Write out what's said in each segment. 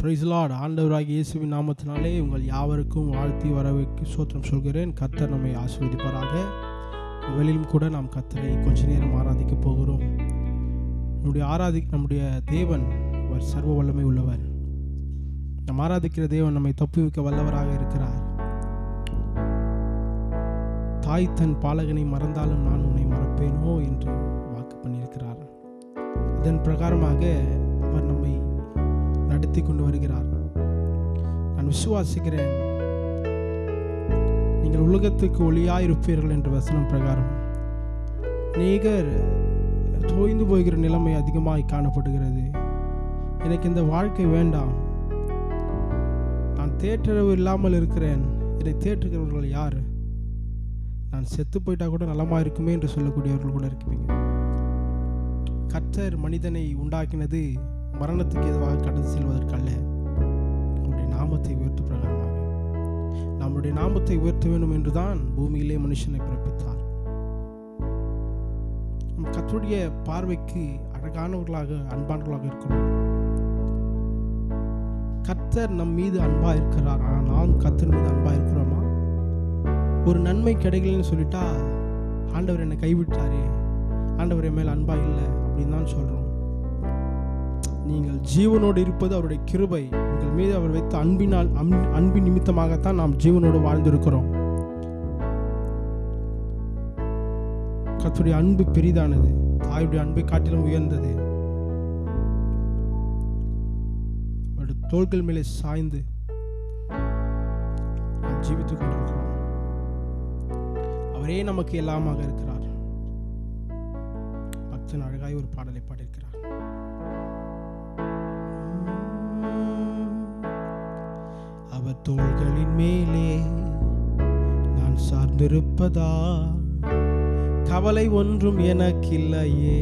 பிரைஸ்லாட் ஆண்டவராகிய இயேசுவின் நாமத்தினாலே உங்கள் யாவருக்கும் வாழ்த்தி வரவைக்கு சோத்திரம் சொல்கிறேன் கர்த்தர் நம்மை ஆசீர்வதிப்பாராக வெளியிலும் கூட நாம் கர்த்தரை கொஞ்ச நேரம் ஆராதிக்க போகிறோம் நம்முடைய ஆராதி நம்முடைய தேவன் அவர் சர்வ வல்லமை உள்ளவர் நாம் ஆராதிக்கிற தேவன் நம்மை தப்புவிக்க வல்லவராக இருக்கிறார் தாய் தன் பாலகனை மறந்தாலும் நான் உன்னை மறப்பேனோ என்று வாக்கு பண்ணியிருக்கிறார் அதன் பிரகாரமாக அவர் நம்மை நடத்தி கொண்டு வருகிறார் நான் விசுவாசிக்கிறேன் நீங்கள் உலகத்துக்கு ஒளியாயிருப்பீர்கள் என்ற வசனம் பிரகாரம் அநேகர் தோய்ந்து போகிற நிலைமை அதிகமாய் காணப்படுகிறது எனக்கு இந்த வாழ்க்கை வேண்டாம் நான் தேற்றரவு இல்லாமல் இருக்கிறேன் இதை தேற்றுகிறவர்கள் யார் நான் செத்து போயிட்டா கூட நலமா இருக்குமே என்று சொல்லக்கூடியவர்கள் கூட இருப்பீங்க கர்த்தர் மனிதனை உண்டாக்கினது மரணத்துக்கு எதுவாக கடந்து செல்வதற்கல்ல நம்முடைய நாமத்தை உயர்த்து பிரகாரமாக நம்முடைய நாமத்தை உயர்த்த வேண்டும் என்றுதான் பூமியிலே மனுஷனை பிறப்பித்தார் நம் கர்த்தருடைய பார்வைக்கு அழகானவர்களாக அன்பானவர்களாக இருக்கிறோம் கர்த்தர் நம் மீது அன்பா இருக்கிறார் ஆனால் நாம் கர்த்தர் மீது அன்பா இருக்கிறோமா ஒரு நன்மை கிடைக்கலன்னு சொல்லிட்டா ஆண்டவர் என்னை கைவிட்டாரே ஆண்டவர் என் மேல் அன்பா இல்லை அப்படின்னு தான் சொல்கிறோம் நீங்கள் ஜீவனோடு இருப்பது அவருடைய கிருபை உங்கள் மீது அவர் வைத்த அன்பினால் அன்பு- அன்பின் நிமித்தமாகத்தான் நாம் ஜீவனோடு வாழ்ந்திருக்கிறோம் கர்த்தருடைய அன்பு பெரிதானது தாயுடைய அன்பை காட்டிலும் உயர்ந்தது அவருடைய தோள்கள் மேலே சாய்ந்து நாம் ஜீவித்துக் கொண்டிருக்கிறோம் அவரே நமக்கு எல்லாமாக இருக்கிறார் பக்தன் அழகாய் ஒரு பாடலை பாடியிருக்கிறார் அவர் தோள்களின் மேலே நான் சார்ந்திருப்பதா கவலை ஒன்றும் எனக்கில்லையே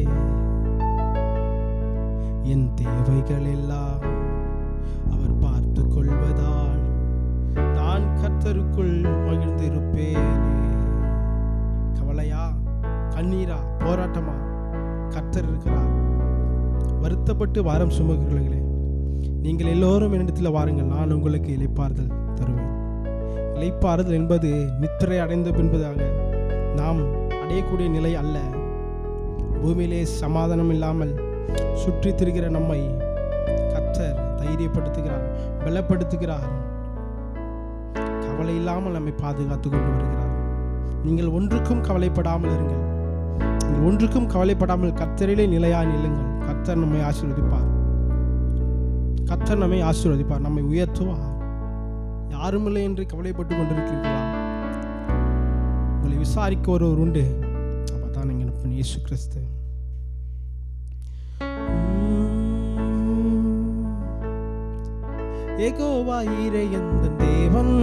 என் தேவைகள் எல்லாம் அவர் பார்த்து கொள்வதால் நான் கர்த்தருக்குள் மகிழ்ந்திருப்பேனே கவலையா கண்ணீரா போராட்டமா கர்த்தர் இருக்கிறார் வருத்தப்பட்டு வாரம் சுமக்கிறீர்களே நீங்கள் எல்லோரும் என்னிடத்தில் வாருங்கள் நான் உங்களுக்கு இளைப்பாறுதல் தருவேன் இளைப்பாறுதல் என்பது நித்திரை அடைந்த பின்பதாக நாம் அடையக்கூடிய நிலை அல்ல பூமியிலே சமாதானம் இல்லாமல் சுற்றி திரிகிற நம்மை கர்த்தர் தைரியப்படுத்துகிறார் பலப்படுத்துகிறார் கவலை இல்லாமல் நம்மை பாதுகாத்து கொண்டு வருகிறார் நீங்கள் ஒன்றுக்கும் கவலைப்படாமல் இருங்கள் நீங்கள் ஒன்றுக்கும் கவலைப்படாமல் கர்த்தரிலே நிலையாய் நில்லுங்கள் கர்த்தர் நம்மை ஆசீர்வதிப்பார் கர்த்தர் நம்மை ஆசீர்வதிப்பார் நம்மை உயர்த்துவார் யாருமில்லை என்று கவலைப்பட்டு கொண்டிருக்கிறீர்களா உங்களை விசாரிக்க ஒருவர் உண்டு அப்பதான் நீங்கள் நம்பணும் இயேசு கிறிஸ்து ஏகோவா ஈரே எந்த தேவன்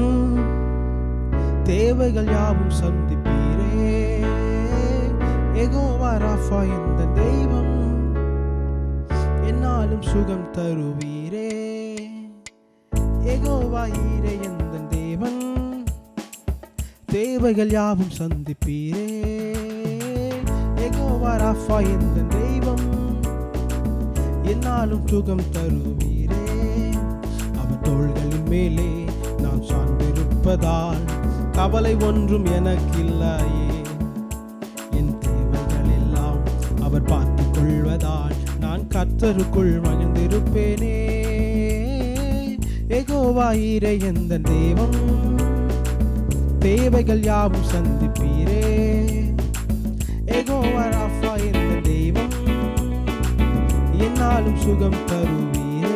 தேவைகள் யாவும் சந்திப்பீரே ஏகோவா ராஃபா எந்த தெய்வம் என்னாலும் சுகம் தருவீரே ஏகோவா ஈரே எந்த தேவன் தேவைகள் யாவும் சந்திப்பீரே ஏகோவா ராஃபா எந்த தெய்வம் என்னாலும் சுகம் தருவீரே அவர் தோள்களின் மேலே நான் சார்ந்திருப்பதால் கவலை ஒன்றும் எனக்கில்லையே என் தேவைகள் எல்லாம் அவர் பார்த்துக் கொள்வதால் நான் கர்த்தருக்குள் மகிழ்ந்திருப்பேனே எகோவாயிரே எந்த தெய்வம் தேவைகள் யாவும் சந்திப்பீரே எகோவா ராஃபா எந்த தெய்வம் என்னாலும் சுகம் தருவீரே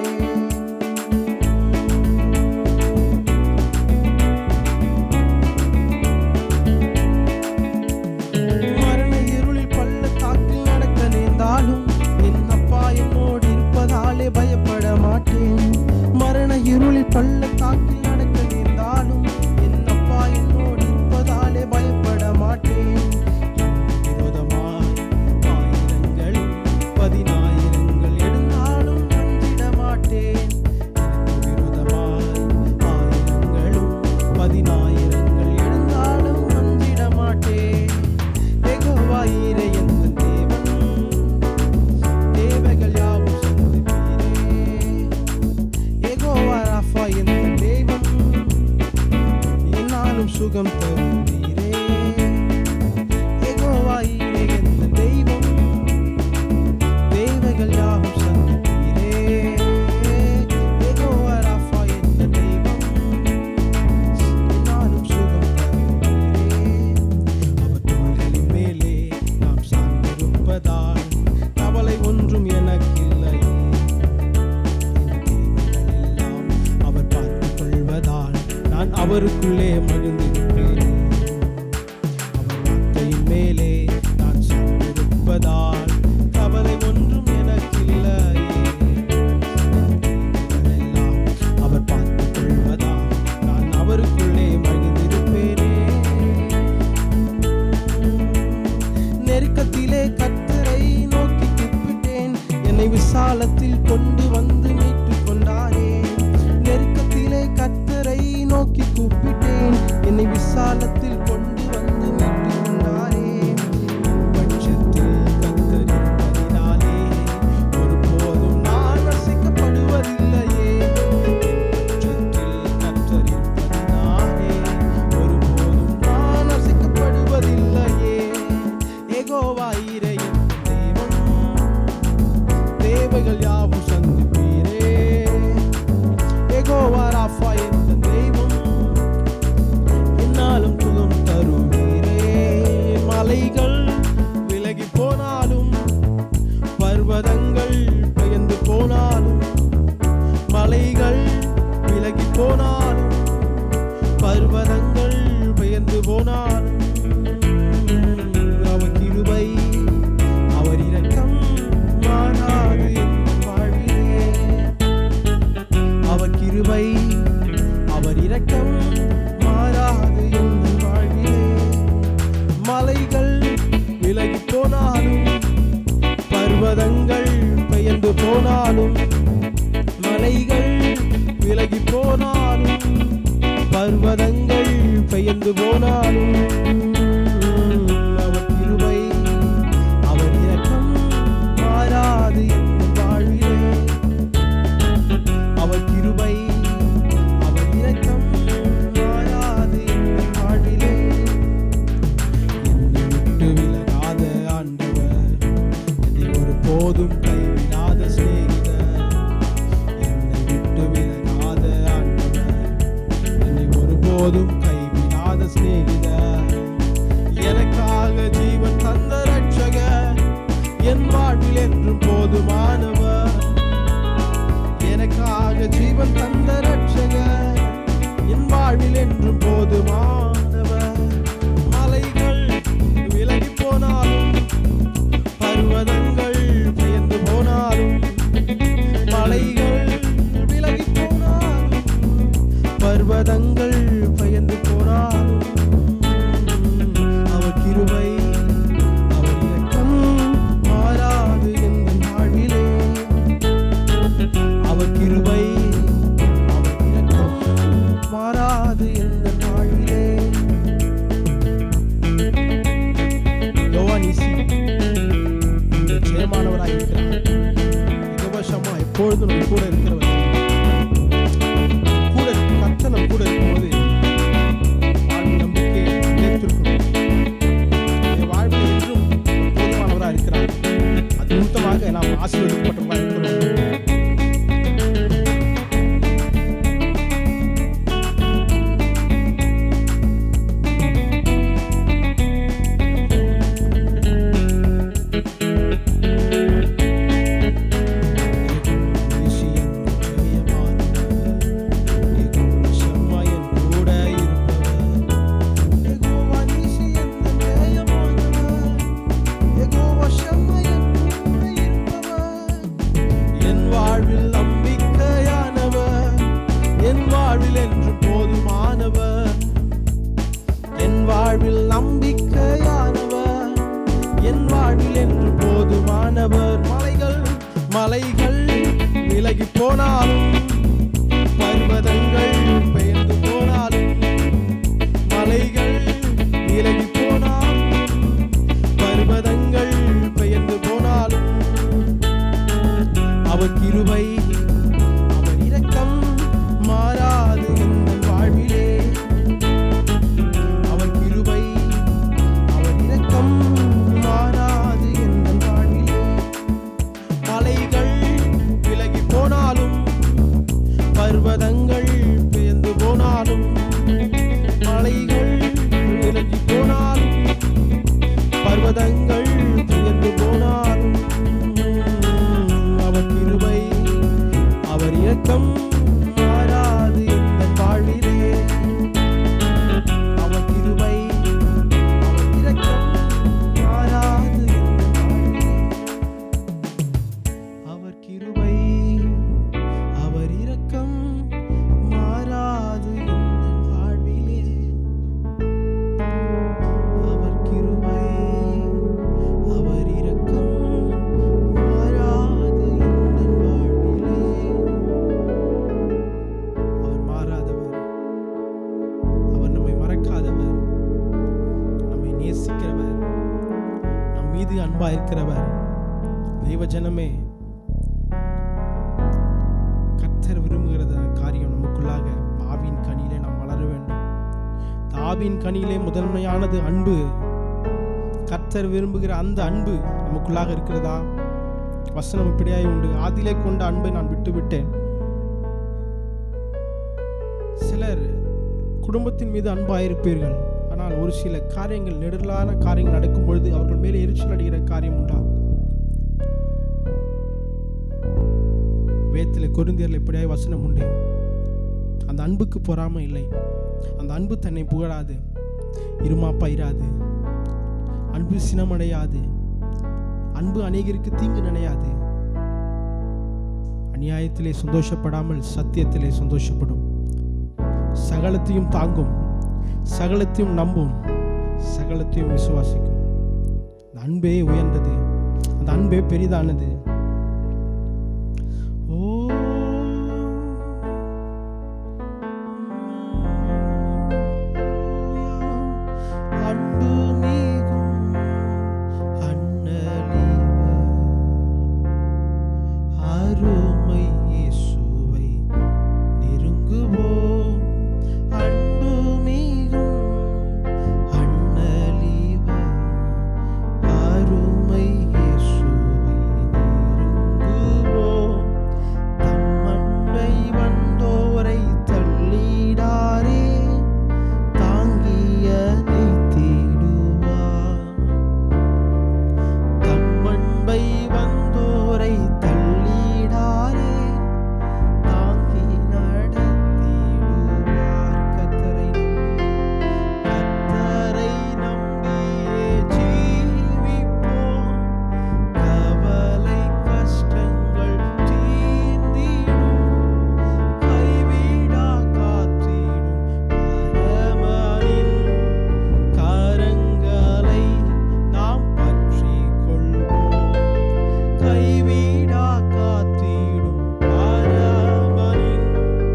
மரண இருளில் பள்ளத்தாக்கில் நடக்க நேர்ந்தாலும் என் அப்பா என்னோடு இருப்பதாலே பயப்பட மாட்டேன் மரண இருளில் பள்ளத்தாக்கில் நடக்க நேர்ந்தாலும் என் அப்பா என்னோடு இருப்பதாலே பயப்பட மாட்டேன் விரோதமாய் ஆயிரங்களும் பதினாயிரங்கள் எழுந்தாலும் அஞ்சிட மாட்டேன் எனக்கு விரோதமாய் ஆயிரங்களும் பதினாயிரங்கள் எழுந்தாலும் அஞ்சிட மாட்டேன் யெகோவாயிரே எந்த தேவன் தேவைகள் யாவும் சந்திப்பீரே அவருக்குள்ளே மகிழ்ந்திருப்பேன் அவர் வார்த்தையின் மேலே நான் சார்ந்திருப்பதால் கவலை ஒன்றும் எனக்கில்லையே எல்லாம் அவர் பார்த்துக் கொள்வதால் நான் அவருக்குள்ளே மகிழ்ந்திருப்பேனே நெருக்கத்திலே கத்தரை நோக்கி கூப்பிட்டேன் என்னை விசாலத்தில் கொண்டு வந்து மீட்டுக் கொண்டாரே நெருக்கத்திலே கத்தரை நோக்கி கூப்பிட்டேன் என்னை விசாலத்தில் கொண்டு வந்து மீட்டுக் கொண்டாரே பட்சத்தில் கத்தர் இருப்பதினாலே ஒருபோதும் நான் ரசிக்கப்படுவதில்லையே பட்சத்தில் கத்தர் இருப்பதினாலே ஒருபோதும் நான் ரசிக்கப்படுவதில்லையே ஏகோவாயிரையும் தேவன் தேவைகள் யாவும் சந்திப்பீரே ஏகோவா ராஃபா என்ற தெய்வம் என்னாலும் சுகம் தருவீரே மலைகள் விலகி போனாலும் பர்வதங்கள் பெயர்ந்து போனாலும் மலைகள் விலகி போனாலும் பர்வதங்கள் பெயர்ந்து போனாலும் அவர் கிருபை அவர் இரக்கம் மாறாது என் வாழ்விலே அவர் கிருபை அவர் இரக்கம் மாறாது என் வாழ்விலே மலைகள் விலகி போனாலும் பர்வதங்கள் பெயர்ந்து போனாலும் மலைகள் விலகி போனாலும் பர்வதங்கள் பெயர்ந்து போனாலும் அவர் கிருபை அவர் இரக்கம் மாறாது என் வாழ்விலே அவர் கிருபை அவர் இரக்கம் மாறாது என் வாழ்விலே என்னை விட்டு விலகாத ஆண்டவர் என்னை ஒரு போதும் கைவிடாத சிநேகிதர் என்னை விட்டு விலகாத ஆண்டவர் என்னை ஒருபோதும் கைவிடாத சிநேகிதர் எனக்காக ஜீவன் தந்த ரட்சகர் என் வாழ்வில் என்றும் போதுமானவர் எனக்காக ஜீவன் தந்த ரட்சகர் என் வாழ்வில் என்றும் போதுமானவர் மலைகள் விலகி போனாலும் பர்வதங்கள் பெயர்ந்து போனாலும் மலைகள் விலகி போனாலும் பர்வதங்கள் பெயர்ந்து போனாலும் அவர் கிருபை அவர் இரக்கம் மாறாது எங்கள் வாழ்விலே அவர் கிருபை அவர் இரக்கம் மாறாது எங்கள் வாழ்விலே யோவானிசி இந்த ஜெயமானவராய் இருக்கிறார் இலவசமா எப்பொழுதும் நம்ம கூட இருக்கிறவர் கூட இருக்கும் கர்த்தர் நம்ம கூட இருக்கும்போது வாழ்வு நம்பிக்கை நிலைத்திருக்கணும் என் வாழ்வில் என்றும் போதுமானவராக இருக்கிறார் அது நிமித்தமாக நாம் ஆசீர்வதிக்கப்பட்டவர்களாக இருக்கிறோம் என் வாழ்வில் நம்பிக்கையானவர் என் வாழ்வில் என்று போதுமானவர் என் வாழ்வில் நம்பிக்கையானவர் என் வாழ்வில் என்று போதுமானவர் மலைகள் மலைகள் விலகி போனாலும் பர்வதங்கள் பெயர்ந்து போனாலும் மலைகள் விலகி போனாலும் பர்வதங்கள் பெயர்ந்து போனாலும் அவர் கிருபை அவர் இரக்கம் மாறாது எங்கள் வாழ்விலே அவர் கிருபை அவர் இரக்கம் மாறாது எங்கள் வாழ்விலே மலைகள் விலகி போனாலும் பர்வதங்கள் பெயர்ந்து போனாலும் மலைகள் விலகி போனாலும் பர்வதங்கள் பெயர்ந்து போனாலும் அவர் கிருபை இருக்கிறவர் தெய்வ ஜனமே கர்த்தர் விரும்புகிறது காரியம் நமக்குள்ளாக ஆவின் கனியிலே நாம் வளர வேண்டும் இந்த ஆவின் கனியிலே முதன்மையானது அன்பு கர்த்தர் விரும்புகிற அந்த அன்பு நமக்குள்ளாக இருக்கிறதா வசனம் இப்படியாய் உண்டு ஆதிலே கொண்ட அன்பை நான் விட்டுவிட்டேன் சிலர் குடும்பத்தின் மீது அன்பாயிருப்பீர்கள் ஆனால் ஒரு சில காரியங்கள் நெடுலான காரியங்கள் நடக்கும் பொழுது அவர்கள் மேலே எரிச்சல் அடைகிற காரியம் உண்டா வேத்தில் கொருந்தியரில் இப்படியாய் வசனம் உண்டு அந்த அன்புக்கு பொறாமை இல்லை அந்த அன்பு தன்னை புகழாது இருமாப்பா இராது அன்பு சினமடையாது அன்பு அநேகருக்கு தீங்கு நினையாது அநியாயத்திலே சந்தோஷப்படாமல் சத்தியத்திலே சந்தோஷப்படும் சகலத்தையும் தாங்கும் சகலத்தையும் நம்பும் சகலத்தையும் விசுவாசிக்கும் அந்த அன்பே உயர்ந்தது அந்த அன்பே பெரிதானது ஓ அன்பு மிகும் அண்ணலிவர் அருமை இயேசுவை நெருங்குவோம் அன்பு மிகும் அண்ணலிவர் அருமை இயேசுவை நெருங்குவோம் தம் அன்பை வந்தோரை தள்ளிடாரே தாங்கிய தேடுவார் தம் அன்பை வந்தோரை தள்ளிடாரே தாங்கி நடத்திடுவார் கத்தரை நம்பி கத்தரை நம்பியே ஜீவிப்போம் கவலை கஷ்டங்கள் தீர்ந்திடும் கைவிடா காத்திடும் பரமனின் கரங்களை நாம் பற்றிக் கொள்வோம் கைவிடா காத்திடும் பரமனின்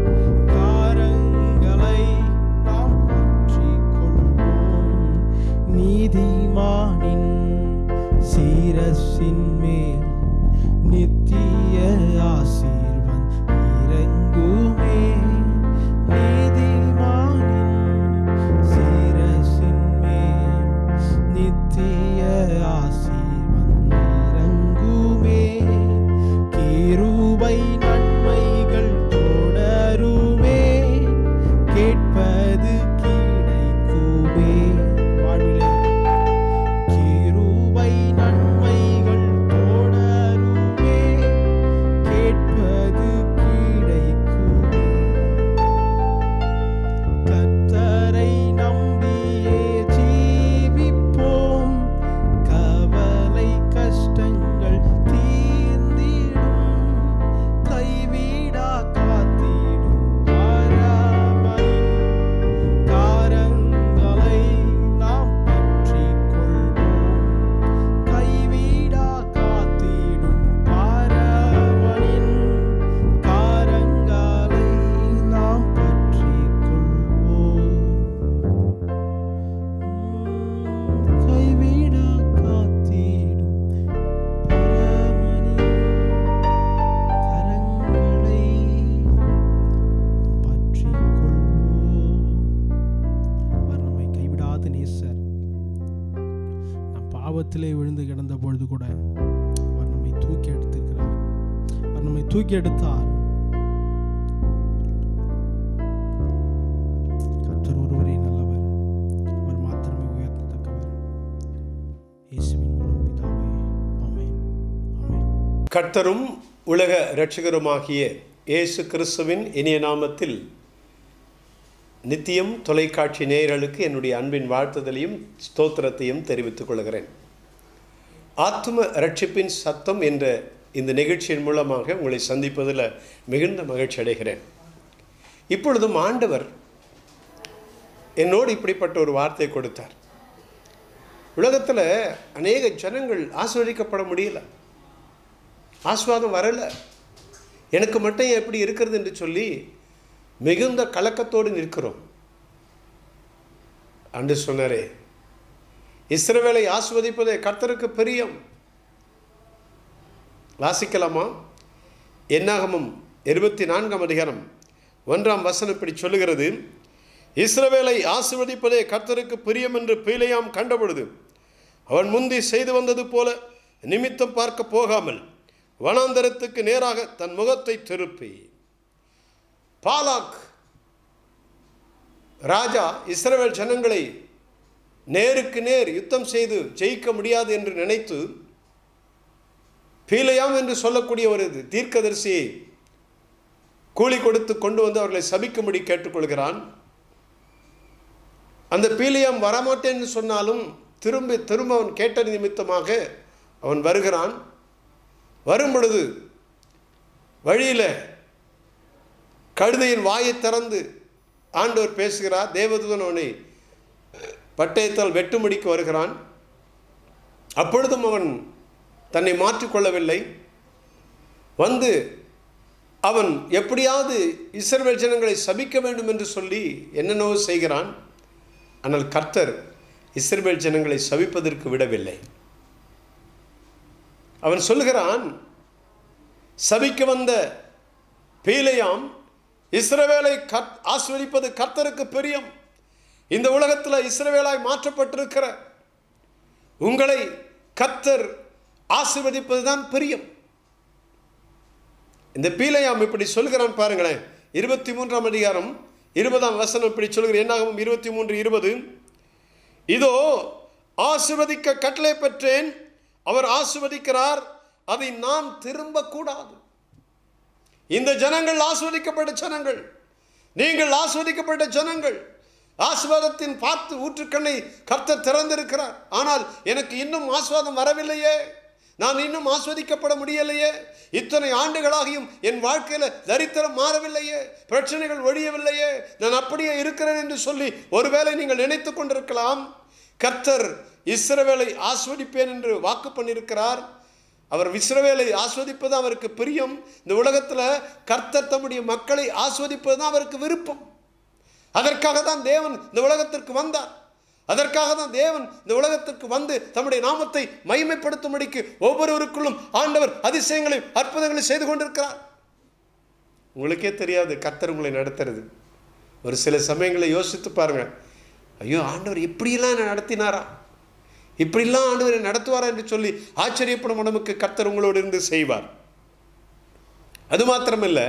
காரங்களை நாம் பற்றிக் கொள்வோம் நீதிமானின் சீரசின் மேல் நித்திய ஆசீர்வன் இறங்குமே நீதிமானின் சீரசின் மேல் நித்திய ஆசீர்வன் இறங்குமே கிருபை நன்மைகள் தொடருமே கேட்பது கிடைக்குமே வாழ்விலே கிருபை நன்மைகள் தொடருமே கேட்பது கிடைக்குமே கத்தரை நம்பியே ஜீவிப்போம் கவலை கஷ்டங்கள் தீர்ந்திடும் கைவிடா காத்திடும் பரமனின் காரங்களை நாம் பற்றிக் கொள்வோம் கைவிடா காத்திடும் பரமனின் காரங்களை நாம் பற்றிக் கொள்வோம் கைவிடா காத்திடும் பரமனின் கரங்களை நாம் பற்றிக் கொள்வோம் அவர் நம்மை கைவிடாத நேசர் நாம் பாவத்திலே விழுந்து கிடந்த பொழுது கூட அவர் நம்மை தூக்கி எடுத்திருக்கிறார் அவர் நம்மை தூக்கி எடுத்தார் கர்த்தர் ஒருவரே நல்லவர் அவர் மாத்திரமே உயர்த்தத்தக்கவர் இயேசுவின் மூலம் பிதாவே ஆமென் ஆமென் கர்த்தரும் உலக இரட்சகருமாகிய இயேசு கிறிஸ்துவின் இனிய நாமத்தில் நித்தியம் தொலைக்காட்சி நேயர்களுக்கு என்னுடைய அன்பின் வாழ்த்துதலையும் ஸ்தோத்திரத்தையும் தெரிவித்துக் கொள்கிறேன் ஆத்தும ரட்சிப்பின் சத்தம் என்ற இந்த நிகழ்ச்சியின் மூலமாக உங்களை சந்திப்பதில் மிகுந்த மகிழ்ச்சி அடைகிறேன் இப்பொழுதும் ஆண்டவர் என்னோடு இப்படிப்பட்ட ஒரு வார்த்தை கொடுத்தார் உலகத்தில் அநேக ஜனங்கள் ஆஸ்வதிக்கப்பட முடியல ஆஸ்வாதம் வரலை எனக்கு மட்டும் எப்படி இருக்கிறது என்று சொல்லி மிகுந்த கலக்கத்தோடு நிற்கிறோம் அன்று சொன்னாரே இஸ்ரவேலை ஆஸ்வதிப்பதே கர்த்தருக்கு பிரியம் வாசிக்கலாமா என்னாகமும் இருபத்தி நான்காம் அதிகாரம் ஒன்றாம் வசனம் இப்படி சொல்லுகிறது இஸ்ரவேலை ஆசிர்வதிப்பதே கர்த்தருக்கு பிரியம் என்று பீலையாம் கண்டபொழுது அவன் முந்தி செய்து வந்தது போல நிமித்தம் பார்க்க போகாமல் வனாந்தரத்துக்கு நேராக தன் முகத்தை திருப்பி பாலாக் ராஜா இஸ்ரவேல் ஜனங்களை நேருக்கு நேர் யுத்தம் செய்து ஜெயிக்க முடியாது என்று நினைத்து பீலையாம் என்று சொல்லக்கூடிய ஒரு தீர்க்கதரிசியை கூலி கொடுத்து கொண்டு வந்து அவர்களை சபிக்கும்படி கேட்டுக்கொள்கிறான் அந்த பீலியாம் வரமாட்டேன்னு சொன்னாலும் திரும்பி திரும்ப அவன் கேட்ட நிமித்தமாக அவன் வருகிறான் வரும் பொழுது வழியில் கழுதையின் வாயை திறந்து ஆண்டவர் பேசுகிறார் தேவதூதன் அவனை பட்டயத்தால் வெட்டுமுடிக்கு வருகிறான் அப்பொழுதும் அவன் தன்னை மாற்றிக்கொள்ளவில்லை வந்து அவன் எப்படியாவது இஸ்ரவேல் ஜனங்களை சபிக்க வேண்டும் என்று சொல்லி என்னென்னவோ செய்கிறான் ஆனால் கர்த்தர் இஸ்ரவேல் ஜனங்களை சபிப்பதற்கு விடவில்லை அவன் சொல்கிறான் சபிக்க வந்த பீலையாம் இஸ்ரவேலை கத் ஆஸ்வதிப்பது கர்த்தருக்கு பிரியம் இந்த உலகத்தில் இஸ்ரவேலாய் மாற்றப்பட்டிருக்கிற உங்களை கர்த்தர் ஆசிர்வதிப்பது தான் பிரியம் இந்த பீலையாம் இப்படி சொல்கிறான் பாருங்களேன் இருபத்தி மூன்றாம் அதிகாரம் இருபதாம் வசனம் இப்படி சொல்கிறேன் என்னாகவும் இருபத்தி மூன்று இருபது இதோ ஆசிர்வதிக்க கட்டளை பெற்றேன் அவர் ஆசிர்வதிக்கிறார் அதை நான் திரும்ப கூடாது இந்த ஜனங்கள் ஆஸ்வதிக்கப்பட்ட ஜனங்கள் நீங்கள் ஆஸ்வதிக்கப்பட்ட ஜனங்கள் ஆஸ்வாதத்தின் பார்த்து ஊற்றுக்கண்ணை கர்த்தர் திறந்திருக்கிறார் ஆனால் எனக்கு இன்னும் ஆஸ்வாதம் வரவில்லையே நான் இன்னும் ஆஸ்வதிக்கப்பட முடியலையே இத்தனை ஆண்டுகளாகியும் என் வாழ்க்கையில் தரித்திரம் மாறவில்லையே பிரச்சனைகள் ஒழியவில்லையே நான் அப்படியே இருக்கிறேன் என்று சொல்லி ஒருவேளை நீங்கள் நினைத்து கொண்டிருக்கலாம் கர்த்தர் இஸ்ரவேலை ஆஸ்வதிப்பேன் என்று வாக்கு பண்ணியிருக்கிறார் அவர் இஸ்ரவேலை ஆஸ்வதிப்பது அவருக்கு பிரியம் இந்த உலகத்தில் கர்த்தர் தம்முடைய மக்களை ஆஸ்வதிப்பது தான் அவருக்கு விருப்பம் அதற்காக தான் தேவன் இந்த உலகத்திற்கு வந்தார் அதற்காக தான் தேவன் இந்த உலகத்திற்கு வந்து தம்முடைய நாமத்தை மகிமைப்படுத்தும்படிக்கு ஒவ்வொருவருக்குள்ளும் ஆண்டவர் அதிசயங்களையும் அற்புதங்களையும் செய்து கொண்டிருக்கிறார் உங்களுக்கே தெரியாது கர்த்தர் உங்களை நடத்துறது ஒரு சில சமயங்களை யோசித்து பாருங்க ஐயோ ஆண்டவர் இப்படியெல்லாம் என்னை நடத்தினாரா இப்படிலாம் ஆண்டவர் என்னை நடத்துவாரா என்று சொல்லி ஆச்சரியப்படும் உடம்புக்கு கர்த்தர் உங்களோடு இருந்து செய்வார் அது மாத்திரமல்ல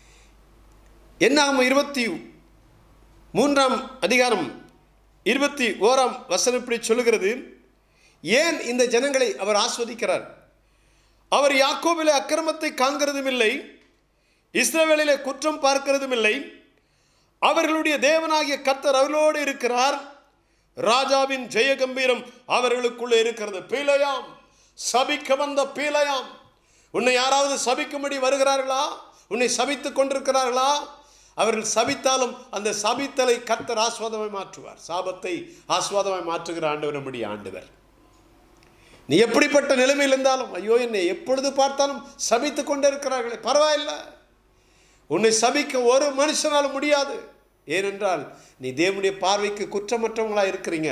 என்ன இருபத்தி மூன்றாம் அதிகாரம் இருபத்தி ஓராம் வசனம் இப்படி சொல்லுகிறது ஏன் இந்த ஜனங்களை அவர் ஆஸ்வதிக்கிறார் அவர் யாக்கோபிலே அக்கிரமத்தை காண்கிறதும் இல்லை இஸ்ரவேலிலே குற்றம் பார்க்கிறதும் இல்லை அவர்களுடைய தேவனாகிய கர்த்தர் அவர்களோடு இருக்கிறார் ராஜாவின் ஜெயகம்பீரம் அவர்களுக்குள்ளே இருக்கிறது பீலையாம் சபிக்க வந்த பீலையாம் உன்னை யாராவது சபிக்கும்படி வருகிறார்களா உன்னை சபித்துக் கொண்டிருக்கிறார்களா அவர்கள் சபித்தாலும் அந்த சபித்தலை கர்த்தர் ஆஸ்வாதமாய் மாற்றுவார் சாபத்தை ஆஸ்வாதமாய் மாற்றுகிற ஆண்டவர் நம்முடைய ஆண்டவர் நீ எப்படிப்பட்ட நிலைமையில் இருந்தாலும் ஐயோ என்னை எப்பொழுது பார்த்தாலும் சபித்து கொண்டே இருக்கிறார்களே பரவாயில்லை உன்னை சபிக்க ஒரு மனுஷனாலும் முடியாது ஏனென்றால் நீ தேவனுடைய பார்வைக்கு குற்றமற்றவங்களா இருக்கிறீங்க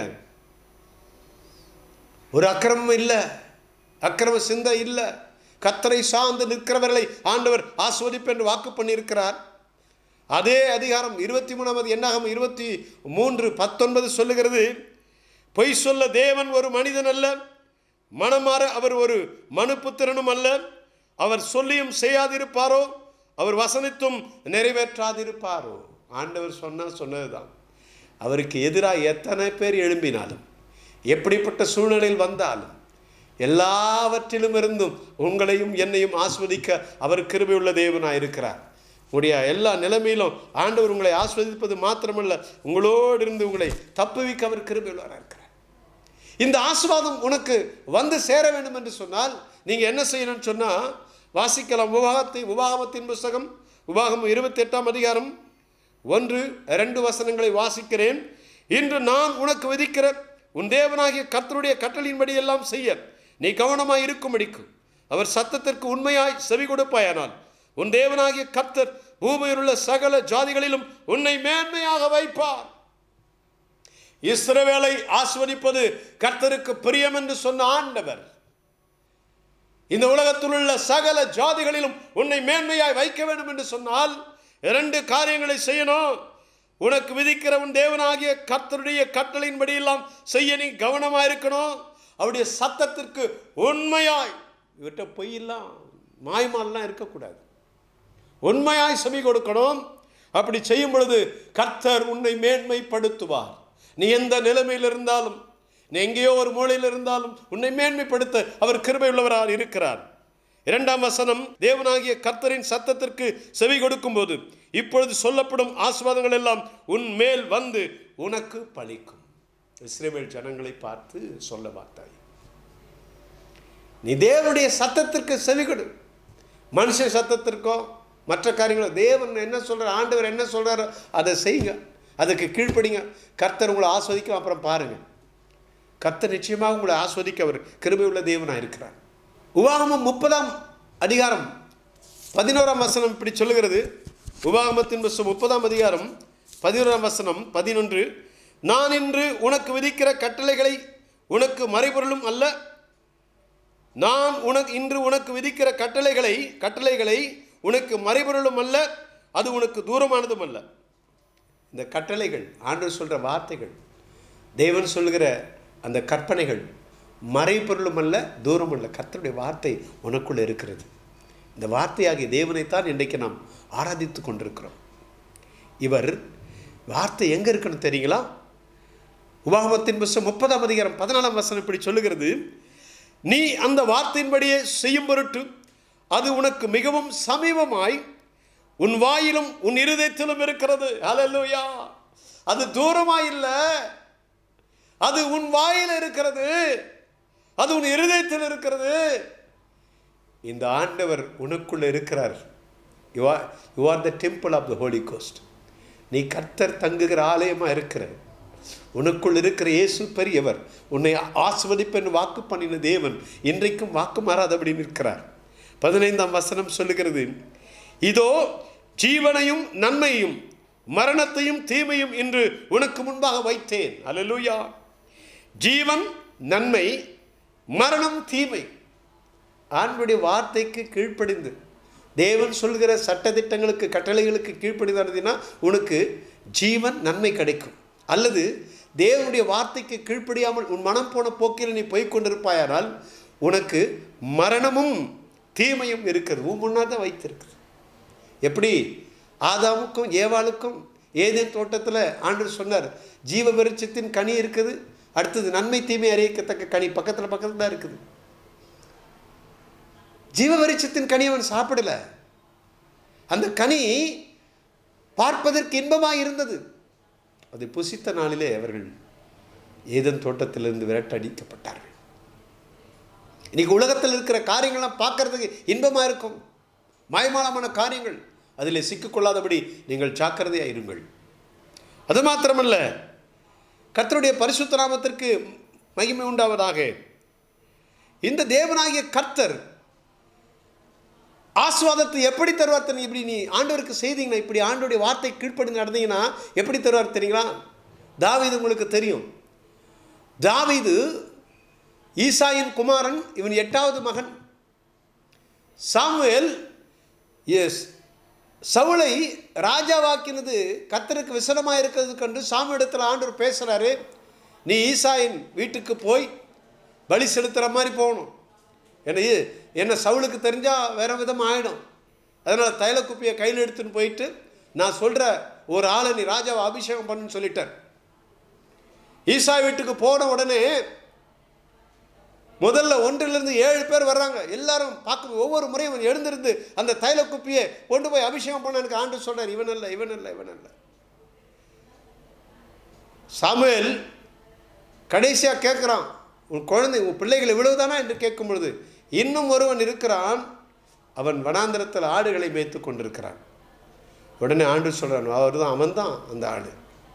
ஒரு அக்கிரமம் இல்லை அக்கிரம சிந்தை இல்லை கத்தரை சார்ந்து நிற்கிறவர்களை ஆண்டவர் ஆஸ்வதிப்பு என்று வாக்கு பண்ணியிருக்கிறார் அதே அதிகாரம் இருபத்தி மூணாவது எண்ணாகம் இருபத்தி மூன்று பத்தொன்பது சொல்லுகிறது பொய் சொல்ல தேவன் ஒரு மனிதன் அல்ல மனமாற அவர் ஒரு மனுப்புத்திரனும் அல்ல அவர் சொல்லியும் செய்யாதிருப்பாரோ அவர் வசனித்தும் நிறைவேற்றாதிருப்பாரோ ஆண்டவர் சொன்னால் சொன்னதுதான் அவருக்கு எதிராக எத்தனை பேர் எழும்பினாலும் எப்படிப்பட்ட சூழ்நிலையில் வந்தாலும் எல்லாவற்றிலும் இருந்தும் உங்களையும் என்னையும் ஆஸ்வதிக்க அவர் கிருபையுள்ள தேவனாக இருக்கிறார் உடைய எல்லா நிலைமையிலும் ஆண்டவர் உங்களை ஆஸ்வதிப்பது மாத்திரமல்ல உங்களோடு இருந்து உங்களை தப்புவிக்க அவர் கிருபையுள்ளவராக இருக்கிறார் இந்த ஆஸ்வாதம் உனக்கு வந்து சேர வேண்டும் என்று சொன்னால் நீங்கள் என்ன செய்யணும்னு சொன்னால் வாசிக்கலாம் உபாகத்தை உபாகமத்தின் புஸ்தகம் உபாகம் இருபத்தி எட்டாம் அதிகாரம் ஒன்று ரெண்டு வசனங்களை வாசிக்கிறேன் இன்று நான் உனக்கு விதிக்கிற உன் தேவனாகிய கர்த்தருடைய கட்டளையின்படி எல்லாம் செய்ய நீ கவனமாய் இருக்கும்படிக்கு அவர் சத்தத்திற்கு உண்மையாய் செவி கொடுப்பாயானால் உன் தேவனாகிய கர்த்தர் பூமியில் உள்ள சகல ஜாதிகளிலும் உன்னை மேன்மையாக வைப்பார் இஸ்ரவேலை ஆஸ்வதிப்பது கர்த்தருக்கு பிரியம் என்று சொன்ன ஆண்டவர் இந்த உலகத்தில் உள்ள சகல ஜாதிகளிலும் உன்னை மேன்மையாய் வைக்க வேண்டும் என்று சொன்னால் இரண்டு காரியங்களை செய்யணும் உனக்கு விதிக்கிற உன் தேவனாகிய கர்த்தருடைய கட்டளையின்படி எல்லாம் செய்ய நீ கவனமாக இருக்கணும் அவருடைய சத்தத்திற்கு உண்மையாய் இவர்கிட்ட பொய்யெல்லாம் மாய்மாலாம் இருக்கக்கூடாது உண்மையாய் செவி கொடுக்கணும் அப்படி செய்யும் பொழுது கர்த்தர் உன்னை மேன்மைப்படுத்துவார் நீ எந்த நிலைமையில் இருந்தாலும் நீ எங்கேயோ ஒரு மூலையில் இருந்தாலும் உன்னை மேன்மைப்படுத்த அவர் கிருபை உள்ளவராக இருக்கிறார் இரண்டாம் வசனம் தேவனாகிய கர்த்தரின் சத்தத்திற்கு செவி கொடுக்கும்போது இப்பொழுது சொல்லப்படும் ஆசிர்வாதங்கள் எல்லாம் உன் மேல் வந்து உனக்கு பலிக்கும் இஸ்ரேல் ஜனங்களை பார்த்து சொல்ல மாட்டாய் நீ தேவனுடைய சத்தத்திற்கு செவி கொடு மனுஷன் சத்தத்திற்கோ மற்ற காரியங்களோ தேவன் என்ன சொல்கிறார் ஆண்டவர் என்ன சொல்கிறாரோ அதை செய்யுங்க அதுக்கு கீழ்ப்படிங்க கர்த்தர் உங்களை ஆஸ்வதிக்கும் அப்புறம் பாருங்கள் கர்த்தர் நிச்சயமாக உங்களை ஆஸ்வதிக்க அவர் கிருபை உள்ள தேவனாக இருக்கிறார் உபாகமம் முப்பதாம் அதிகாரம் பதினோராம் வசனம் இப்படி சொல்லுகிறது உபாகமத்தின் புஸ்தகம் முப்பதாம் அதிகாரம் பதினோராம் வசனம் பதினொன்று நான் இன்று உனக்கு விதிக்கிற கட்டளைகளை உனக்கு மறைபொருளும் அல்ல நான் உனக்கு இன்று உனக்கு விதிக்கிற கட்டளைகளை கட்டளைகளை உனக்கு மறைபொருளும் அல்ல அது உனக்கு தூரமானதும் அல்ல இந்த கட்டளைகள் ஆண்டவர் சொல்கிற வார்த்தைகள் தேவன் சொல்கிற அந்த கற்பனைகள் மறைபொருளும் அல்ல தூரம் அல்ல கர்த்தருடைய வார்த்தை உனக்குள்ள இருக்கிறது இந்த வார்த்தையாகிய தேவனைத்தான் இன்றைக்கு நாம் ஆராதித்து கொண்டிருக்கிறோம் இவர் வார்த்தை எங்கே இருக்கணும் தெரியுங்களா உபாகமத்தின் புஸ்தகம் முப்பதாம் அதிகாரம் பதினாலாம் வசனம் இப்படி சொல்லுகிறது நீ அந்த வார்த்தையின்படியே செய்யும் பொருட்டு அது உனக்கு மிகவும் சமீபமாய் உன் வாயிலும் உன் இருதயத்திலும் இருக்கிறது ஹalleluya அது தூரமாய் இல்லை அது உன் வாயில் இருக்கிறது அது உன் இருதயத்தில் இருக்கிறது இந்த ஆண்டவர் உனக்குள்ள இருக்கிறார் you are you are the temple of the holy ghost நீ கர்த்தர் தங்குகிற ஆலயமாக இருக்கிற உனக்குள் இருக்கிற இயேசு பெரியவர் உன்னை ஆஸ்வதிப்பென் வாக்கு பண்ணின தேவன் இன்றைக்கும் வாக்கு மாறாதபடி நிற்கிறார் பதினைந்தாம் வசனம் சொல்லுகிறது இதோ ஜீவனையும் நன்மையும் மரணத்தையும் தீமையும் இன்று உனக்கு முன்பாக வைத்தேன் அல்லேலூயா ஜீவன் நன்மை மரணம் தீமை ஆண்டுடைய வார்த்தைக்கு கீழ்ப்படிந்து தேவன் சொல்கிற சட்டதிட்டங்களுக்கு கட்டளைகளுக்கு கீழ்ப்படிந்ததுனா உனக்கு ஜீவன் நன்மை கிடைக்கும் அல்லது தேவனுடைய வார்த்தைக்கு கீழ்ப்படியாமல் உன் மனம் போன போக்கில் நீ போய் கொண்டிருப்பாயானால் உனக்கு மரணமும் தீமையும் இருக்கிறது உன் முன்னாடி தான் வைத்திருக்குது எப்படி ஆதாமுக்கும் ஏவாளுக்கும் ஏதேன் தோட்டத்தில் ஆண்டு சொன்னார் ஜீவ விருட்சத்தின் கனி இருக்குது அடுத்தது நன்மை தீமை அறிவிக்கத்தக்க கனி பக்கத்தில் பக்கத்தில் தான் இருக்குது ஜீவ விருட்சத்தின் கனி அவன் சாப்பிடல அந்த கனி பார்ப்பதற்கு இன்பமாக இருந்தது அதை புசித்த நாளிலே அவர்கள் ஏதன் தோட்டத்திலிருந்து விரட்டடிக்கப்பட்டார்கள் இன்னைக்கு உலகத்தில் இருக்கிற காரியங்கள்லாம் பார்க்கறதுக்கு இன்பமாக இருக்கும் மாயமாலமான காரியங்கள் அதில் சிக்கிக்கொள்ளாதபடி நீங்கள் ஜாக்கிரதையாக இருங்கள் அது மாத்திரமல்ல கர்த்தருடைய பரிசுத்த நாமத்திற்கு மகிமை உண்டாவதாக இந்த தேவனாகிய கர்த்தர் ஆஸ்வாதத்தை எப்படி தருவார் தெரியும் இப்படி நீ ஆண்டவருக்கு செய்தீங்கன்னா இப்படி ஆண்டோடைய வார்த்தை கீழ்ப்படி நடந்தீங்கன்னா எப்படி தருவார் தெரியுங்களா தாவீது உங்களுக்கு தெரியும் தாவீது ஈசாயின் குமாரன் இவன் எட்டாவது மகன் சாமுவேல் எஸ் சவுளை ராஜாவாக்கினது கத்தருக்கு விசனமாக இருக்கிறது கண்டு சாமி இடத்துல ஆண்டவர் பேசுகிறாரு நீ ஈசாயின் வீட்டுக்கு போய் பலி செலுத்துகிற மாதிரி போகணும் என்ன என்ன சவுளுக்கு தெரிஞ்சால் வேறு விதமாக ஆகிடும் அதனால் தைல குப்பியை கையில் எடுத்துன்னு போயிட்டு நான் சொல்கிற ஒரு ஆளை நீ ராஜாவை அபிஷேகம் பண்ணுன்னு சொல்லிட்டார் ஈசா வீட்டுக்கு போன உடனே முதல்ல ஒன்றிலிருந்து ஏழு பேர் வர்றாங்க எல்லாரும் பார்க்கும் ஒவ்வொரு முறையும் அவன் எழுந்திருந்து அந்த தைல குப்பியை கொண்டு போய் அபிஷேகம் பண்ண எனக்கு ஆண்டு சொல்றார் இவன் அல்ல இவன் அல்ல இவன் அல்ல சாமுவேல் கடைசியாக கேட்குறான் உன் குழந்தை உன் பிள்ளைகள் இவ்வளவுதானா என்று கேட்கும் பொழுது இன்னும் ஒருவன் இருக்கிறான் அவன் வனாந்திரத்தில் ஆடுகளை மேய்த்து கொண்டிருக்கிறான் உடனே ஆண்டு சொல்கிறான் அவர் தான் அவன் தான் அந்த ஆடு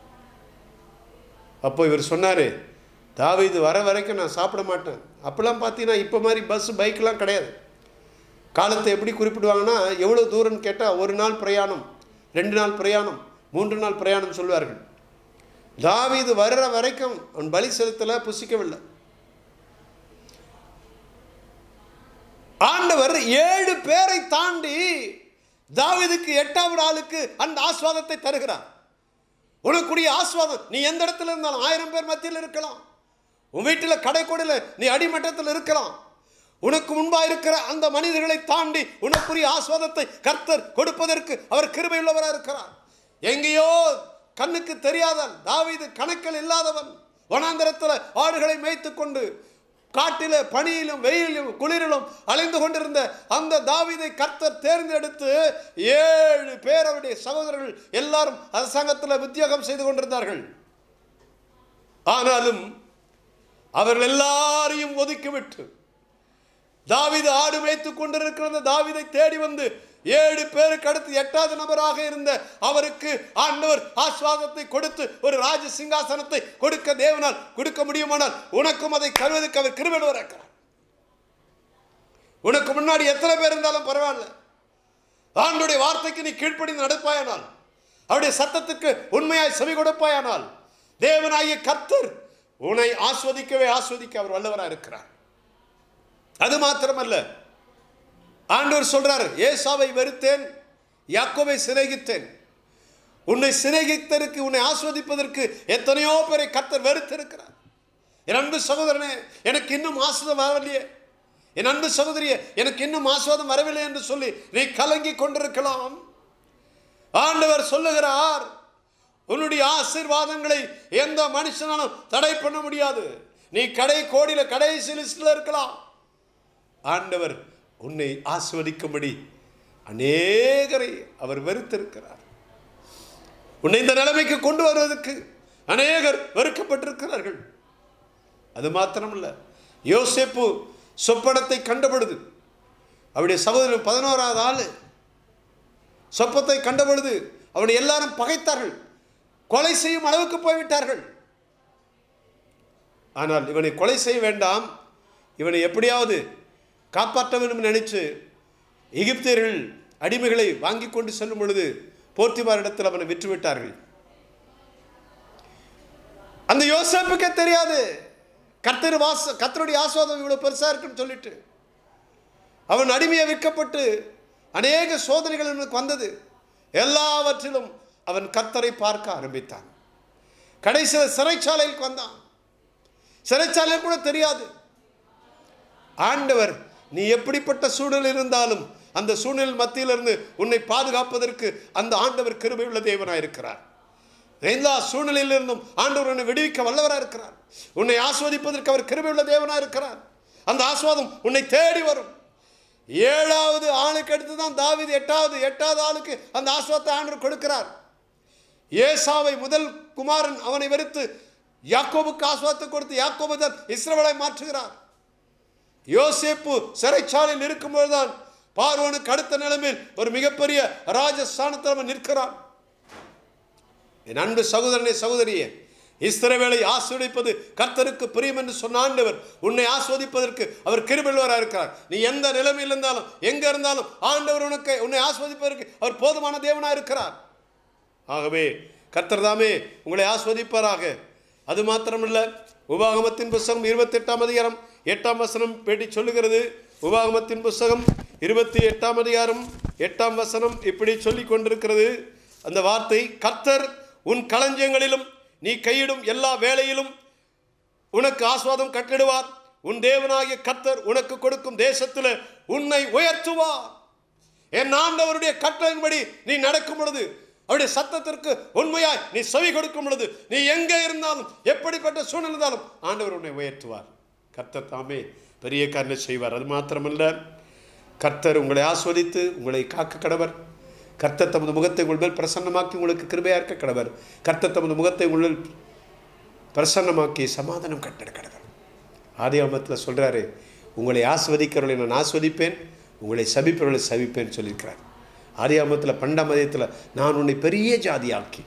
அப்போ இவர் சொன்னார் தாவீது வர வரைக்கும் நான் சாப்பிட மாட்டேன் அப்போல்லாம் பார்த்தீங்கன்னா இப்போ மாதிரி பஸ் பைக்கெலாம் கிடையாது காலத்தை எப்படி குறிப்பிடுவாங்கன்னா எவ்வளோ தூரம்னு கேட்டால் ஒரு நாள் பிரயாணம் ரெண்டு நாள் பிரயாணம் மூன்று நாள் பிரயாணம் சொல்வார்கள் தாவீது வர்ற வரைக்கும் அவன் பலி செலுத்தலை புசிக்கவில்லை ஆண்டவர் ஏழு பேரை தாண்டி தாவீதுக்கு எட்டாவது ஆளுக்கு அந்த ஆஸ்வாதத்தை தருகிறார் உனக்குரிய ஆஸ்வாதம் நீ எந்த இடத்துல இருந்தாலும் ஆயிரம் பேர் மத்தியில் இருக்கலாம் உன் வீட்டில் கடைக்கோடியில் நீ அடிமட்டத்தில் இருக்கலாம் உனக்கு முன்பாக இருக்கிற அந்த மனிதர்களை தாண்டி உனக்குரிய ஆஸ்வாதத்தை கர்த்தர் கொடுப்பதற்கு அவர் கிருபையுள்ளவராக இருக்கிறார் எங்கேயோ கண்ணுக்கு தெரியாதவன் தாவீது கணக்கில் இல்லாதவன் வனாந்தரத்தில் ஆடுகளை மேய்த்து கொண்டு காட்டில பனியிலும் வெயிலும் குளிரிலும் அலைந்து கொண்டிருந்த அந்த தாவீதை கர்த்தர் தேர்ந்தெடுத்து ஏழு பேர் அவருடைய சகோதரர்கள் எல்லாரும் அரசாங்கத்தில் உத்தியோகம் செய்து கொண்டிருந்தார்கள் ஆனாலும் அவர்கள் எல்லாரையும் ஒதுக்கிவிட்டு தாவீது ஆடு மேய்த்துக் கொண்டிருக்கிற அந்த தாவீதை தேடி வந்து ஏழு பேருக்கு அடுத்து எட்டாவது நபராக இருந்த அவருக்கு ஆண்டவர் ஆஸ்வாதத்தை கொடுத்து ஒரு ராஜ சிங்காசனத்தை கொடுக்க தேவனால் கொடுக்க முடியுமானால் உனக்கும் அதை தருவதற்கு அவர் கிருபெடுவர் இருக்கிறார் உனக்கு முன்னாடி எத்தனை பேர் இருந்தாலும் பரவாயில்ல ஆண்டுடைய வார்த்தைக்கு நீ கீழ்ப்படிந்து நடப்பாயானால் அவருடைய சத்தத்துக்கு உண்மையாய் செவி கொடுப்பாயானால் தேவனாகிய கர்த்தர் உன்னை ஆஸ்வதிக்கவே ஆஸ்வதிக்க அவர் வல்லவராக இருக்கிறார் அது மாத்திரமல்ல ஆண்டவர் சொல்றார் ஏசாவை வெறுத்தேன் யாக்கோவை சிநேகித்தேன் உன்னை சிநேகித்ததற்கு உன்னை ஆஸ்வதிப்பதற்கு எத்தனையோ பேரை கர்த்தர் வெறுத்திருக்கிறார் என் அன்பு சகோதரனே எனக்கு இன்னும் ஆஸ்வாதம் வரவில்லையே என் அன்பு சகோதரியே எனக்கு இன்னும் ஆஸ்வாதம் வரவில்லை என்று சொல்லி நீ கலங்கி கொண்டிருக்கலாம் ஆண்டவர் சொல்லுகிறார் உன்னுடைய ஆசீர்வாதங்களை எந்த மனுஷனாலும் தடை பண்ண முடியாது நீ கடை கோடியில கடைசி லிஸ்ட்ல இருக்கலாம் ஆண்டவர் உன்னை ஆஸ்வதிக்கும்படி அநேகரை அவர் வெறுத்திருக்கிறார் உன்னை இந்த நிலைமைக்கு கொண்டு வருவதற்கு அநேகர் வெறுக்கப்பட்டிருக்கிறார்கள் அது மாத்திரமல்ல யோசேப்பு சொப்பனத்தை கண்டபொழுது அவருடைய சகோதரன் பதினோராவது ஆள் சொப்பத்தை கண்டபொழுது அவனை எல்லாரும் பகைத்தார்கள் கொலை செய்யும் அளவுக்கு போய்விட்டார்கள் ஆனால் இவனை கொலை செய்ய வேண்டாம் இவனை எப்படியாவது காப்பாற்ற வேண்டும் நினைச்சு எகிப்தியர்கள் அடிமைகளை வாங்கி கொண்டு செல்லும் பொழுது போர்த்திமாரிடத்தில் அவனை விற்றுவிட்டார்கள் அந்த யோசேப்புக்கே தெரியாது கர்த்தர் வாச கர்த்தருடைய ஆஸ்வாதம் இவ்வளவு பெருசா இருக்குன்னு சொல்லிட்டு அவன் அடிமையை விற்கப்பட்டு அநேக சோதனைகள் அவனுக்கு வந்தது எல்லாவற்றிலும் அவன் கர்த்தரை பார்க்க ஆரம்பித்தான் கடைசியில் சிறைச்சாலைக்கு வந்தான் சிறைச்சாலையில் கூட தெரியாது ஆண்டவர் நீ எப்படிப்பட்ட சூழல் இருந்தாலும் அந்த சூழ்நிலை மத்தியிலிருந்து உன்னை பாதுகாப்பதற்கு அந்த ஆண்டவர் கிருபையுள்ள தேவனாக இருக்கிறார் எல்லா சூழ்நிலையிலிருந்தும் ஆண்டவர் உன்னை விடுவிக்க வல்லவராக இருக்கிறார் உன்னை ஆஸ்வதிப்பதற்கு அவர் கிருபையுள்ள தேவனாக இருக்கிறார் அந்த ஆஸ்வாதம் உன்னை தேடி வரும் ஏழாவது ஆளுக்கு அடுத்து தான் தாவீது எட்டாவது எட்டாவது ஆளுக்கு அந்த ஆஸ்வாதத்தை ஆண்டவர் கொடுக்கிறார் ஏசாவை முதல் குமாரன் அவனை வெறுத்து யாக்கோபுக்கு ஆஸ்வாதத்தை கொடுத்து யாக்கோபு தான் இஸ்ரவேலை மாற்றுகிறார் யோசேப்பு சிறைச்சாலையில் இருக்கும்போதுதான் பார்வோனுக்கு அடுத்த நிலைமையில் ஒரு மிகப்பெரிய ராஜஸ்தானத்தில் அவன் நிற்கிறான் என் அன்பு சகோதரனே சகோதரியே இஸ்ரவேலை ஆஸ்வதிப்பது கர்த்தருக்கு பிரியம் என்று சொன்ன ஆண்டவர் உன்னை ஆஸ்வதிப்பதற்கு அவர் கிருபெல்வராக இருக்கிறார் நீ எந்த நிலைமையில் இருந்தாலும் எங்க இருந்தாலும் ஆண்டவர் உனக்கு உன்னை ஆஸ்வதிப்பதற்கு அவர் போதுமான தேவனாக இருக்கிறார் ஆகவே கர்த்தர் தாமே உங்களை ஆஸ்வதிப்பாராக அது மாத்திரமல்ல உபாகமத்தின் புஸ்தகம் இருபத்தெட்டாம் அதிகாரம் எட்டாம் வசனம் பேட்டி சொல்லுகிறது உபாகமத்தின் புஸ்தகம் இருபத்தி எட்டாம் அதிகாரம் எட்டாம் வசனம் இப்படி சொல்லி கொண்டிருக்கிறது அந்த வார்த்தை கர்த்தர் உன் களஞ்சியங்களிலும் நீ கையிடும் எல்லா வேலையிலும் உனக்கு ஆஸ்வாதம் கட்டிடுவார் உன் தேவனாகிய கர்த்தர் உனக்கு கொடுக்கும் தேசத்தில் உன்னை உயர்த்துவார் என் ஆண்டவருடைய கட்டளையின்படி நீ நடக்கும் பொழுது அவருடைய சத்தத்திற்கு உண்மையாய் நீ செவி கொடுக்கும் பொழுது நீ எங்கே இருந்தாலும் எப்படிப்பட்ட சூழ்நிலை இருந்தாலும் ஆண்டவர் உன்னை உயர்த்துவார் கர்த்தர் தாமே பெரிய காரணை செய்வார் அது மாத்திரமல்ல கர்த்தர் உங்களை ஆஸ்வதித்து உங்களை காக்க கடவர் கர்த்தர் தமது முகத்தை உங்கள் மேல் பிரசன்னமாக்கி உங்களுக்கு கிருபையா இருக்க கடவர் கர்த்தர் தமது முகத்தை உங்கள் பிரசன்னமாக்கி சமாதானம் கட்டிட கடவர் ஆதியாமத்தில் சொல்கிறாரு உங்களை ஆஸ்வதிக்கிறவர்களை நான் ஆஸ்வதிப்பேன் உங்களை சபிப்பவர்களை சபிப்பேன் சொல்லியிருக்கிறார் ஆதியாமத்தில் பன்னெண்டாம் மதியத்தில் நான் உன்னை பெரிய ஜாதியாக்கி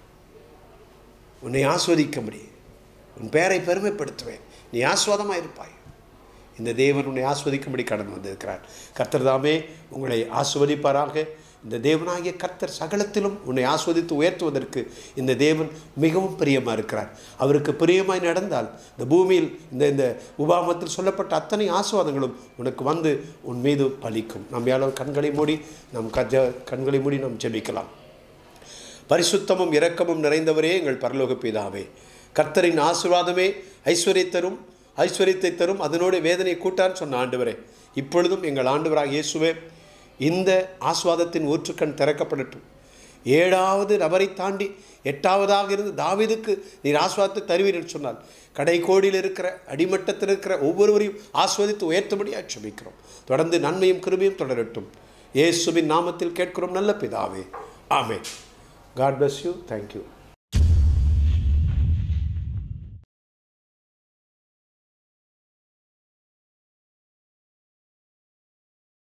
உன்னை ஆஸ்வதிக்க முடியும் உன் பேரை பெருமைப்படுத்துவேன் நீ ஆஸ்வாதமாக இருப்பாய் இந்த தேவன் உன்னை ஆஸ்வதிக்கும்படி கடந்து வந்திருக்கிறார் கர்த்தர் தாமே உங்களை ஆஸ்வதிப்பாராக இந்த தேவனாகிய கர்த்தர் சகலத்திலும் உன்னை ஆஸ்வதித்து உயர்த்துவதற்கு இந்த தேவன் மிகவும் பிரியமாக இருக்கிறார் அவருக்கு பிரியமாய் நடந்தால் இந்த பூமியில் இந்த இந்த உபாமத்தில் சொல்லப்பட்ட அத்தனை ஆசுவாதங்களும் உனக்கு வந்து உன் மீது பலிக்கும் நம்ம யாரும் கண்களை மூடி நம் கஜ கண்களை மூடி நாம் ஜெபிக்கலாம் பரிசுத்தமும் இரக்கமும் நிறைந்தவரே எங்கள் பரலோக பிதாவே கர்த்தரின் ஆசீர்வாதமே ஐஸ்வர்யத்தை தரும் ஐஸ்வர்யத்தை தரும் அதனோடு வேதனை கூட்டான்னு சொன்ன ஆண்டவரே இப்பொழுதும் எங்கள் ஆண்டவராக இயேசுவே இந்த ஆஸ்வாதத்தின் ஊற்றுக்கண் திறக்கப்படட்டும் ஏழாவது நபரை தாண்டி எட்டாவதாக இருந்து தாவீதுக்கு நீர் ஆஸ்வாதத்தை தருவீர் என்று சொன்னால் கடைக்கோடியில் இருக்கிற அடிமட்டத்தில் இருக்கிற ஒவ்வொருவரையும் ஆஸ்வதித்து உயர்த்தபடியாக க்ஷமிக்கிறோம் தொடர்ந்து நன்மையும் கிருபையும் தொடரட்டும் இயேசுவின் நாமத்தில் கேட்கிறோம் நல்ல பிதாவே amen God bless you thank you